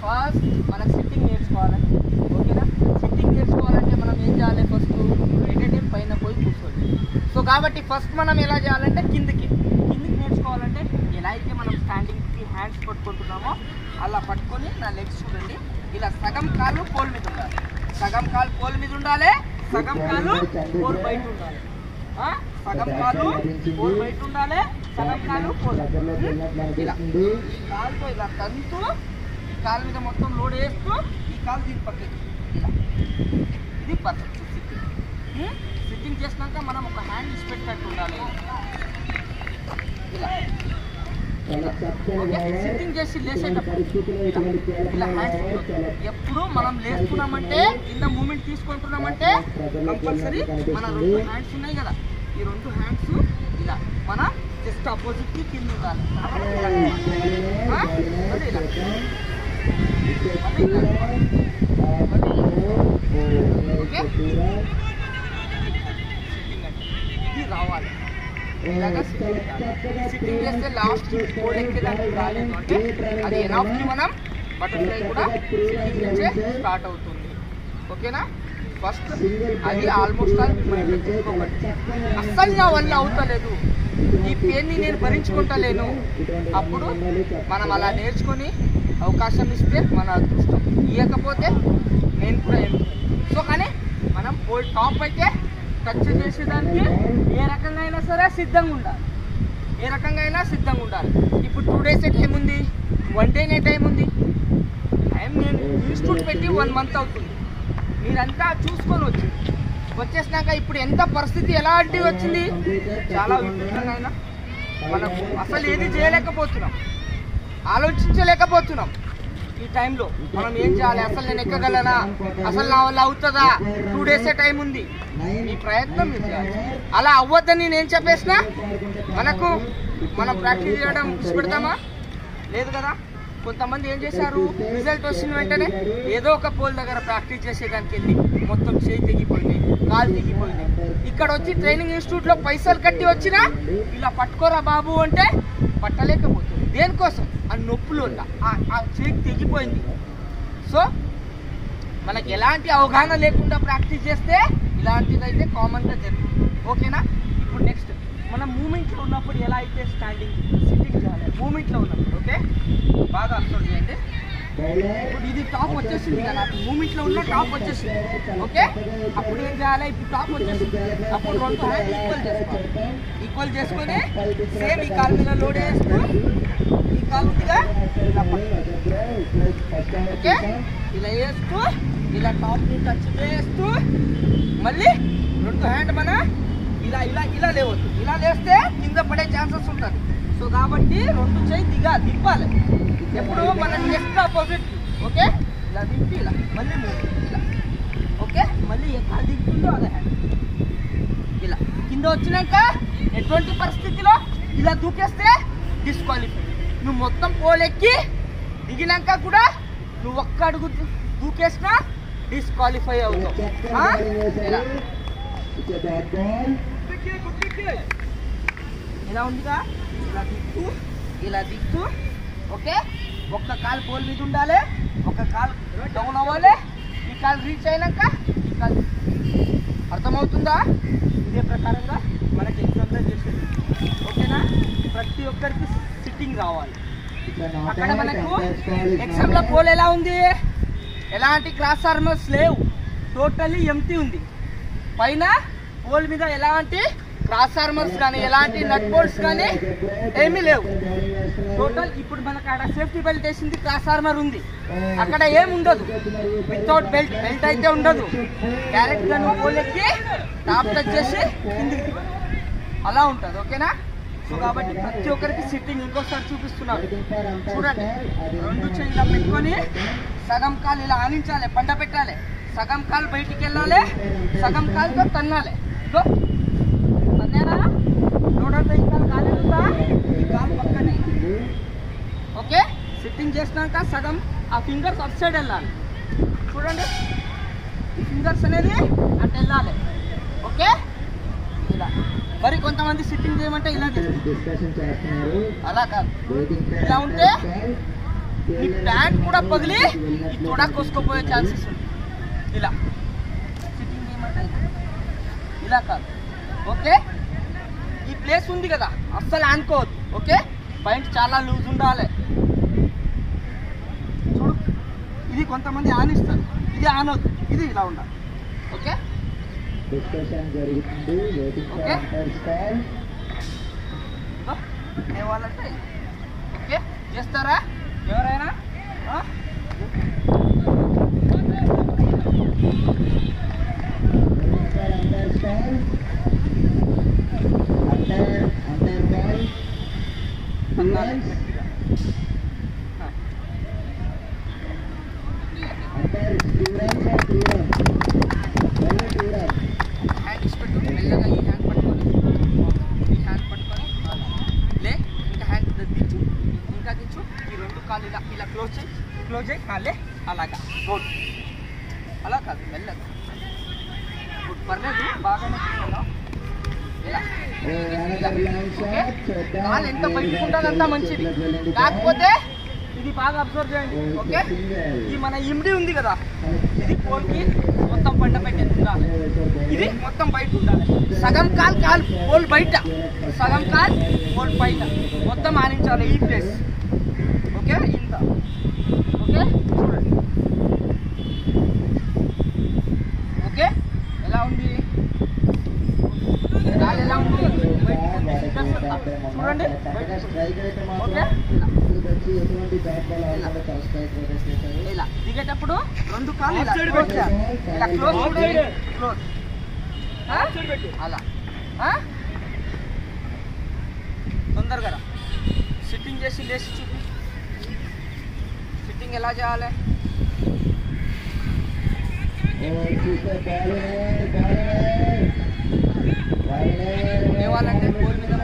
First మనకు sitting నేర్చుకోవాలంటే ఓకేనా సిట్టింగ్ నేర్చుకోవాలంటే మనం ఏం చేయాలి ఫస్ట్ ఏంటంటే పైన పోయి కూర్చోవాలి సో కాబట్టి ఫస్ట్ మనం ఎలా చేయాలంటే కిందికి కిందికి నేర్చుకోవాలంటే ఎలా అయితే మనం స్టాండింగ్కి హ్యాండ్స్ పట్టుకుంటున్నామో అలా పట్టుకొని నా లెగ్స్ చూడండి ఇలా సగం కాళ్ళు పోల్ మీద ఉండాలి సగం కాలు పోల్ మీద ఉండాలి సగం కాలు పోల్ బయట ఉండాలి ఆ? సగం కాలు పోల్ బయట ఉండాలి సగం కాలు పోల్ ఇలా కాలుతో ఇలా తంతు ఈ కాలు మీద మొత్తం లోడ్ వేస్తూ ఈ కాలు దీని పక్కకి ఇలా ఇది పర్ఫెక్ట్ సిట్టింగ్ సిట్టింగ్ చేసినాక మనం ఒక హ్యాండ్ ఇచ్చి పెట్టినట్టు ఉండాలి ఇలా ఓకే సిట్టింగ్ చేసి లేసేటప్పుడు ఇలా హ్యాండ్స్ ఎప్పుడు మనం లేస్తున్నామంటే కింద మూమెంట్ తీసుకుంటున్నామంటే కంపల్సరీ మన రెండు హ్యాండ్స్ ఉన్నాయి కదా ఈ రెండు హ్యాండ్స్ ఇలా మన జస్ట్ ఆపోజిట్ కి కింద ఉండాలి ఆ? మళ్ళీ ఇలా. మళ్ళీ ఇలా. మళ్ళీ ఇలా. ఓకే సిట్టింగ్ అంటే ఇది రావాలి ఇలాగా సిట్టింగ్ చేస్తే లాస్ట్ కోడ్ ఎక్కేదానికి రాలేదు అంటే అది ఎనఫ్ కి మనం బటర్ఫ్లై కూడా సిట్టింగ్ నుంచే స్టార్ట్ అవుతుంది ఓకేనా ఫస్ట్ అది ఆల్మోస్ట్ ఆల్ మైండ్లో తెచ్చుకోకండి అస్సలు నా వల్ల అవుతలేదు ఈ పెయిన్ని నేను భరించుకుంటలేను అప్పుడు మనం అలా నేర్చుకొని అవకాశం ఇస్తే మన అదృష్టం ఇవ్వకపోతే నేను కూడా ఏం సో కానీ మనం పోల్ టాప్ అయితే టచ్ చేసేదానికి ఏ రకంగా అయినా సరే సిద్ధంగా ఉండాలి ఏ రకంగా అయినా సిద్ధంగా ఉండాలి ఇప్పుడు టూ డేస్ టైం ఉంది వన్ డేనే టైం ఉంది టైం నేను ఇన్స్టిట్యూట్ పెట్టి వన్ మంత్ అవుతుంది మీరంతా చూసుకొని వచ్చి వచ్చేసినాక ఇప్పుడు ఎంత పరిస్థితి ఎలాంటి వచ్చింది చాలా విభిన్నంగా అయినా మనకు అసలు ఏది చేయలేకపోతున్నాం ఆలోచించలేకపోతున్నాం ఈ టైంలో మనం ఏం చేయాలి అసలు నేను ఎక్కగలనా అసలు నా వల్ల అవుతుందా టూ డేసే టైం ఉంది ఈ ప్రయత్నం మీరు చేయాలి అలా అవ్వద్దని నేను చెప్పేసిన మనకు మనం ప్రాక్టీస్ చేయడం ఇష్టపెడతామా లేదు కదా కొంతమంది ఏం చేశారు రిజల్ట్ వచ్చిన వెంటనే ఏదో ఒక పోల్ దగ్గర ప్రాక్టీస్ చేసేదానికి వెళ్ళి మొత్తం చేయి తెగిపోయింది కాలు తెగిపోయింది ఇక్కడ వచ్చి ట్రైనింగ్ ఇన్స్టిట్యూట్లో పైసలు కట్టి వచ్చినా ఇలా పట్టుకోరా బాబు అంటే పట్టలేకపోతుంది దేనికోసం ఆ నొప్పులు వల్ల ఆ- ఆ చేయి తెగిపోయింది సో మనకి ఎలాంటి అవగాహన లేకుండా ప్రాక్టీస్ చేస్తే ఇలాంటిది అయితే కామన్గా జరుగుతుంది ఓకేనా ఇప్పుడు నెక్స్ట్ మనం మూమెంట్లో ఉన్నప్పుడు ఎలా అయితే స్టాండింగ్ సిట్టింగ్ చేయాలి మూమెంట్లో ఉన్నప్పుడు ఓకే బాగా అబ్జర్వ్ చేయండి ఇప్పుడు ఇది టాప్ వచ్చేసింది కదా నాకు మూమెంట్లో ఉన్న టాప్ వచ్చేసింది ఓకే అప్పుడు ఏం చేయాలి ఇప్పుడు టాప్ వచ్చేసింది అప్పుడు రెండు హ్యాండ్ ఈక్వల్ చేసుకోవాలి ఈక్వల్ చేసుకొని సేమ్ ఈ కాలు మీద లోడ్ వేస్తూ ఈ కాలు ఉందిగా ఇలా పట్టుకోవాలి. ఓకే ఇలా వేస్తూ ఇలా టాప్ ని టచ్ చేస్తూ మళ్ళీ రెండు హ్యాండ్ మన ఇలా ఇలా ఇలా లేవద్దు ఇలా లేస్తే కింద పడే ఛాన్సెస్ ఉంటుంది సో కాబట్టి రెండు చేయి దిగా దింపాలి ఎప్పుడు మన నెక్స్ట్ ఆపోజిట్ ఓకే ఇలా దింపి ఇలా మళ్ళీ మూవ్ ఇలా ఓకే మళ్ళీ ఎక్కడ దింపుతుందో అదే హ్యాండ్ ఇలా కింద వచ్చినాక ఎటువంటి పరిస్థితిలో ఇలా దూకేస్తే డిస్క్వాలిఫై నువ్వు మొత్తం పోలెక్కి దిగినాక కూడా నువ్వు ఒక్క అడుగు దూ- దూకేసినా డిస్క్వాలిఫై అవుతావు ఆ? ఇలా. ఇలా ఉందిగా ఇలా దిక్కు ఇలా దిక్కు ఓకే ఒక్క కాలు పోల్ మీద ఉండాలి ఒక కాలు డౌన్ అవ్వాలి ఈ కాలు రీచ్ అయినాక ఈ కాలు అర్థమవుతుందా ఇదే ప్రకారంగా మనకి ఎగ్జామ్లో చేసేది ఓకేనా ప్రతి ఒక్కరికి సిట్టింగ్ రావాలి అక్కడ మనకు ఎగ్జామ్లో పోల్ ఎలా ఉంది ఎలాంటి క్రాస్ ఆర్మర్స్ లేవు టోటల్లీ ఎంటీ ఉంది పైన పోల్ మీద ఎలాంటి క్రాస్ ఆర్మర్స్ కానీ ఎలాంటి నట్ బోల్ట్స్ కానీ ఏమీ లేవు టోటల్ ఇప్పుడు మనకు అక్కడ సేఫ్టీ బెల్ట్ వేసింది క్రాస్ ఆర్మర్ ఉంది అక్కడ ఏం ఉండదు వితౌట్ బెల్ట్ బెల్ట్ అయితే ఉండదు డైరెక్ట్ గా నువ్వు పోల్ ఎక్కి టాప్ టచ్ చేసి కిందికి దిగు. అలా ఉంటుంది ఓకేనా సో కాబట్టి ప్రతి ఒక్కరికి సిట్టింగ్ ఇంకోసారి చూపిస్తున్నాను చూడండి రెండు చెయ్యిలా పెట్టుకొని సగం కాలు ఇలా ఆనించాలి పంట పెట్టాలి సగం కాలు బయటికి వెళ్ళాలి సగం కాలుతో తన్నాలి ఇదో తన్నారా చూడండి ఈ కాలు కాలేదుందా ఈ కాలు పక్కనే ఓకే సిట్టింగ్ చేసినాక సగం ఆ ఫింగర్స్ అప్ సైడ్ వెళ్ళాలి చూడండి ఈ ఫింగర్స్ అనేది అటు వెళ్ళాలి ఓకే ఇలా మరి కొంతమంది సిట్టింగ్ చేయమంటే ఇలా చేస్తారు డిస్కషన్ చేస్తున్నారు అలా కాదు వెయిటింగ్ ఇలా ఉంటే నీ ప్యాంట్ కూడా పగిలి ఈ తొడ కోసుకోపోయే ఛాన్సెస్ ఉంది ఇలా సిట్టింగ్ చేయమంటే ఇలా కాదు ఓకే ఈ ప్లేస్ ఉంది కదా అస్సలు ఆనుకోవద్దు ఓకే పాయింట్ చాలా లూజ్ ఉండాలి చూడు ఇది కొంతమంది ఆనిస్తారు ఇది ఆనొద్దు ఇది ఇలా ఉండాలి ఓకే డిస్కషన్ జరుగుతుంది waiting for Okay. Umpire call ఇదో, ఏవాళ్ళంటే ఓకే చేస్తారా ఎవరైనా ఆ? Umpire umpire call umpire umpire call అన్నారు గట్టిగా. ఆ. Umpire two runs or three runs only two runs hand ఇచ్చి పెట్టు మెల్లగా ఈ హ్యాండ్ పట్టుకొని ఈ హ్యాండ్ పట్టుకొని లే ఇంకా హ్యాండ్ దించు ఇంకా దించు ఈ రెండు కాళ్ళు ఇలా ఇలా క్లోజ్ చేయి క్లోజ్ చేయి ఆ, లే అలాగా గుడ్ అలా కాదు మెల్లగా గుడ్ పర్లేదు బాగానే తీసుకున్నావు ఇలా ఓకే కాలు ఎంత బయటకు ఉంటుందంత మంచిది కాకపోతే ఇది బాగా అబ్జర్వ్ చేయండి ఓకే ఈ మన ఇమిడి ఉంది కదా ఇది పోల్కి మొత్తం పంట పెట్టేది ఉండాలి ఇది మొత్తం బయట ఉండాలి సగం కాల్ కాల్ పోల్ బయట సగం కాల్ పోల్ బయట మొత్తం ఆనించాలి ఈ ప్లేస్ ఓకే ఇంత ఓకే చూడండి ఓకే ఎలా ఉంది కాలు ఎలా ఉంది చూడండి స్ట్రైక్ అయితే ఓకే మాత్రం ఇక్కడికి వచ్చి ఎటువంటి బ్యాట్ బాల్ ఆడకుండా చాలా స్ట్రైక్ రొటేట్ చేశారు ఇలా దిగేటప్పుడు రెండు కాళ్ళు ఇలా Off side close పెట్టు. చేయాలి. ఇలా క్లోజ్ Off చూడండి side. క్లోజ్ అలా ఆ? తొందరగా రా. సిట్టింగ్ చేసి లేచి చూపి సిట్టింగ్ ఎలా చేయాలి ఓ చూసే బాల్ బాల్ లేవాలంటే పోల్ మీద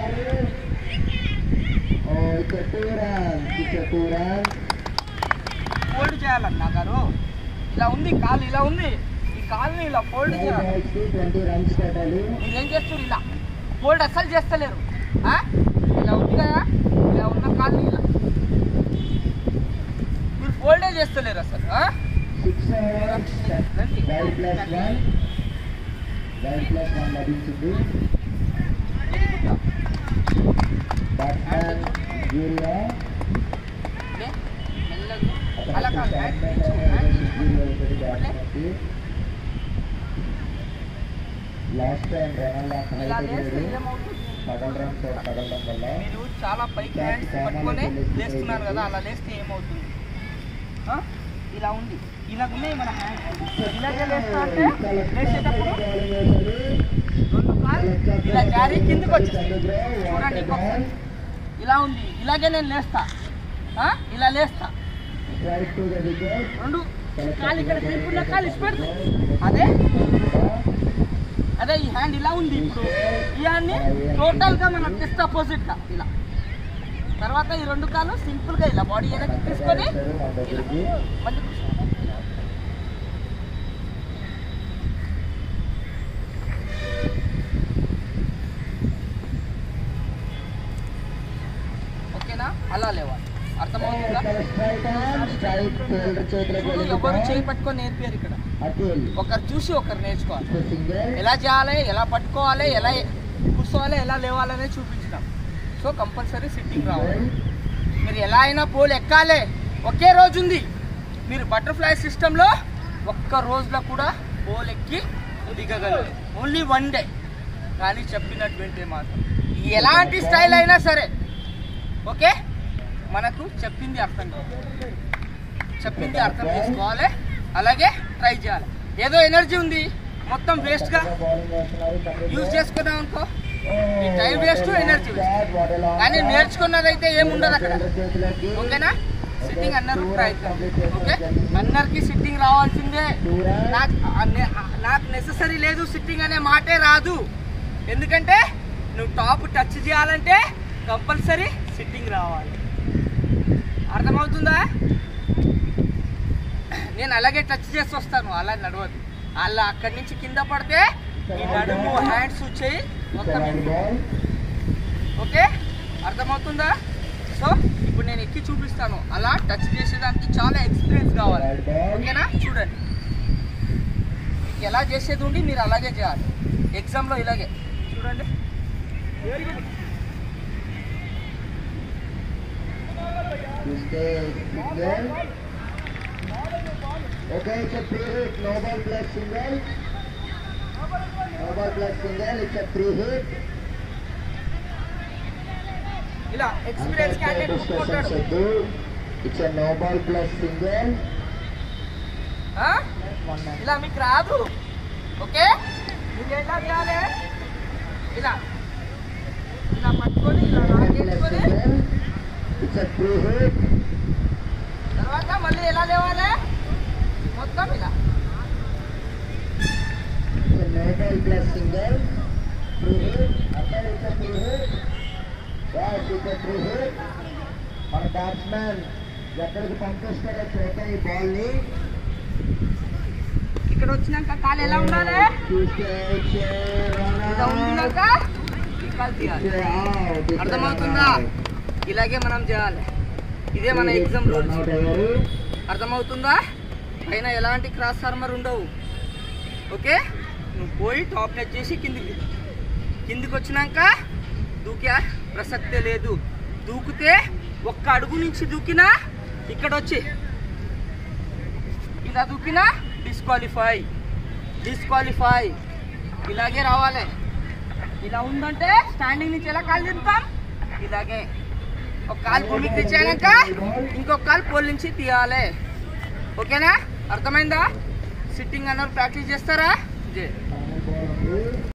ఓ ఇక్కడ టూ రన్స్ ఇక్కడ టూ రన్స్ ఫోల్డ్ చేయాలన్నా గారు ఇలా ఉంది కాలు ఇలా ఉంది ఈ కాలుని ఇలా ఫోల్డ్ చేయాలి బాల్స్ కి ట్వంటీ రన్స్ పెట్టాలి మీరేం చేస్తారు ఇలా ఫోల్డ్ అస్సలు చేస్తలేరు ఆ? ఇలా ఉంది కదా ఇలా ఉన్న కాలు ఇలా మీరు ఫోల్డే చేస్తలేరు అసలు ఆ? Six overs wide plus one wide plus one లభించింది బ్యాట్స్మెన్ యూరియా ఓకే? మెల్లగా. అలా కాదు హ్యాండ్ ఇచ్చు, హ్యాండ్ ఇచ్చు. లాస్ట్ టైం రన్ ఇలా లేస్తే ఏమవుతుంది పగల్ రన్స్ పగలడం వల్ల మీరు చాలా పైకి హ్యాండ్స్ పట్టుకొని లేస్తున్నారు కదా అలా లేస్తే ఏమవుతుంది ఆ? ఇలా ఉంది ఇలా ఉన్నాయి మన హ్యాండ్స్ ఇలాగే లేస్తా అంటే లేచేటప్పుడు రెండు కాళ్ళు ఇలా జారి కిందకి వచ్చేస్తాయి చూడండి ఇంకొకసారి ఇలా ఉంది ఇలాగే నేను లేస్తా ఆ? ఇలా లేస్తా రెండు కాళ్ళు ఇక్కడ తిరుగుతున్న కాళ్ళు ఇచ్చి పెడుతుంది అదే అదే ఈ హ్యాండ్ ఇలా ఉంది ఇప్పుడు ఈ హ్యాండ్ని టోటల్గా మనం జస్ట్ అపోజిట్గా ఇలా తర్వాత ఈ రెండు కాళ్ళు సింపుల్గా ఇలా బాడీ వెనక్కి తీసుకొని ఇలా మళ్ళీ కూర్చో. ఓకేనా అలా లేవాలి అర్థమవుతుందా చూడు ఎవరు చేయి పట్టుకొని నేర్పారు ఇక్కడ ఒకరు చూసి ఒకరు నేర్చుకోవాలి ఎలా చేయాలి ఎలా పట్టుకోవాలి ఎలా కూర్చోవాలి ఎలా లేవాలనే చూపించడం సో కంపల్సరీ సిట్టింగ్ రావాలి మీరు ఎలా అయినా పోల్ ఎక్కాలి ఒకే రోజు ఉంది మీరు బటర్ఫ్లై సిస్టంలో ఒక్క రోజులో కూడా పోల్ ఎక్కి దిగగలరు ఓన్లీ వన్ డే కానీ చెప్పినటువంటి మాత్రం ఎలాంటి స్టైల్ అయినా సరే ఓకే మనకు చెప్పింది అర్థం కావాలి చెప్పింది అర్థం చేసుకోవాలి అలాగే ట్రై చేయాలి ఏదో ఎనర్జీ ఉంది మొత్తం వేస్ట్గా యూజ్ చేసుకున్నాం అనుకో ఈ టైం వేస్ట్ ఎనర్జీ వేస్ట్ కానీ నేర్చుకున్నదైతే ఏముండదు అక్కడ ఓకేనా సిట్టింగ్ అన్నారు ప్రయత్నం ఓకే అందరికి సిట్టింగ్ రావాల్సిందే నాకు అనే- నాకు నెససరీ లేదు సిట్టింగ్ అనే మాటే రాదు ఎందుకంటే నువ్వు టాప్ టచ్ చేయాలంటే కంపల్సరీ సిట్టింగ్ రావాలి అర్థమవుతుందా నేను అలాగే టచ్ చేసి వస్తాను అలా నడవదు అలా అక్కడి నుంచి కింద పడితే ఈ నడుము హ్యాండ్స్ చేయి మొత్తం ఓకే అర్థమవుతుందా సో ఇప్పుడు నేను ఎక్కి చూపిస్తాను అలా టచ్ చేసేదానికి చాలా ఎక్స్పీరియన్స్ కావాలి Right ball. ఓకేనా చూడండి మీకు ఎలా చేసేది ఉండి మీరు అలాగే చేయాలి ఎగ్జామ్లో ఇలాగే చూడండి very good To stay single. Okay, it's a free hit. No ball plus single. No ball plus single. It's a free hit. ఇలా ఎక్స్పీరియన్స్ క్యాండిడేట్ Discussion కొట్టుకుంటాడు Sadhu. It's a no ball plus single. ఆ? ఇలా మీకు రాదు okay మీరు ఎట్లా చేయాలి ఇలా ఇలా పట్టుకొని ఇలా No ball plus లాగేసుకొని single. It's a free hit. తర్వాత మళ్ళీ ఎలా లేవాలి మొత్తం ఇలా It's a no ball plus single. Free hit. After it's a free hit. Yes, it's a free hit. మన బ్యాట్స్మెన్ ఎక్కడికి పంపిస్తారో చూద్దాం ఈ బాల్ ని ఇక్కడ వచ్చినాక కాలు ఎలా ఉండాలి చూస్తే it's a run ఇలా out. ఉండినాక ఈ కాలు తీయాలి It's a out. It's a అర్థమవుతుందా run out. ఇలాగే మనం చేయాలి ఇదే మన ఎగ్జామ్ Run రూల్స్ out అయ్యారు. అర్థమవుతుందా పైన ఎలాంటి క్రాస్ ఆర్మర్ ఉండవు ఓకే నువ్వు పోయి టాప్ టచ్ చేసి కిందికి దిగు. కిందికి వచ్చినాక దూకే ప్రసక్తే లేదు దూకితే ఒక్క అడుగు నుంచి దూకినా ఇక్కడ వచ్చి ఇలా దూకినా డిస్క్వాలిఫై డిస్క్వాలిఫై ఇలాగే రావాలి ఇలా ఉందంటే స్టాండింగ్ నుంచి ఎలా కాలు తింటాం ఇలాగే ఒక కాలు భూమికి తెచ్చాక ఇంకొక కాలు పోల్ నుంచి తీయాలి ఓకేనా అర్థమైందా సిట్టింగ్ అన్నారు ప్రాక్టీస్ చేస్తారా జే Final ball ఉంది.